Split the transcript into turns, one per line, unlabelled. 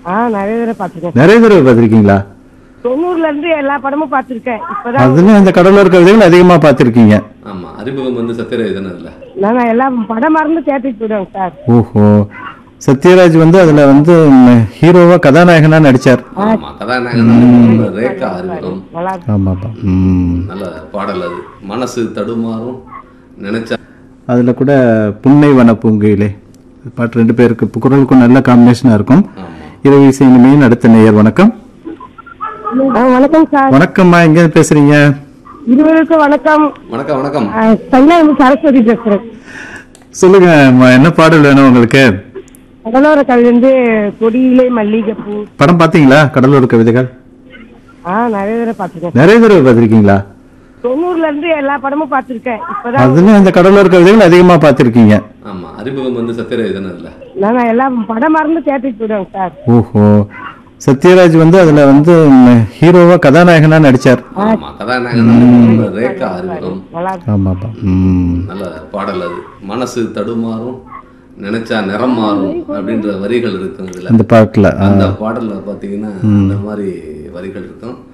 ஆ நிறைய தடவை பார்த்துருக்கேன்
நிறைய தடவை பார்த்திருக்கீங்களா
தொண்ணூறுல இருந்து எல்லா படமும் பார்த்துருக்கேன் இப்பதான்
அதுல இந்த கடலோர கவிதைகள் அதிகமா பார்த்திருக்கீங்க
ஆமா அறிமுகம் வந்து சத்யராஜ் தானே அதுல
நான் எல்லாம் படம் மறந்து தேட்டருக்கு போயிடுவேன் சார்
ஓஹோ சத்யராஜ் வந்து அதுல வந்து ம், ஹீரோவா கதாநாயகனா நடிச்சார்
ஆமா கதாநாயகன் ரேகா அறிமுகம்
நல்லா இருக்கு.
ஆமாப்பா ம்
நல்ல பாடல் அது மனசு தடுமாறும் நினைச்சா
அதுல கூட புன்னை வன பூங்குயிலே பாட்டு ரெண்டு பேருக்கு இப்ப குரலுக்கும் நல்ல காம்பினேஷனா இருக்கும்
ஆமா
இரவு இசை இனிமையின் அடுத்த நேயர் வணக்கம்
ஆ, வணக்கம் சார்
வணக்கம்மா எங்க இருந்து பேசுறீங்க
இருவருக்கும் வணக்கம்
வணக்கம் வணக்கம்
ஆ, சைனாவிலிருந்து சரஸ்வதி பேசுறேன்
சொல்லுங்க அம்மா, என்ன பாடல் வேணும் உங்களுக்கு
கடலோர கவிதை வந்து கொடியிலே மல்லிகைப்பூ
படம் பாத்தீங்களா கடலோர கவிதைகள்
ஆ நிறைய தடவை பார்த்துருக்கேன்
நிறைய தடவை பார்த்திருக்கீங்களா
தொண்ணூறுல இருந்து எல்லா படமும் பார்த்துருக்கேன் இப்பதான்
அதுல இந்த கடலோர கவிதைகள் அதிகமா பார்த்திருக்கீங்க
ஆமா அறிமுகம் வந்து சத்யராஜ் தானே அதுல
நான் எல்லாம் படம் மறந்து தேட்டருக்கு போயிடுவேன் சார்
ஓஹோ சத்யராஜ் வந்து அதுல வந்து ம், ஹீரோவா கதாநாயகனா நடிச்சார்
ஆமா கதாநாயகன் ரேகா அறிமுகம்
நல்லா இருக்கு.
ஆமாப்பா ம்
நல்ல பாடல் அது மனசு தடுமாறும் நினைச்சா நிறம் மாறும் அப்படின்ற வரிகள் இருக்கும் இதுல
அந்த பாட்டுல ஆ.
அந்த பாடல்ல பாத்தீங்கன்னா அந்த மாதிரி வரிகள் இருக்கும்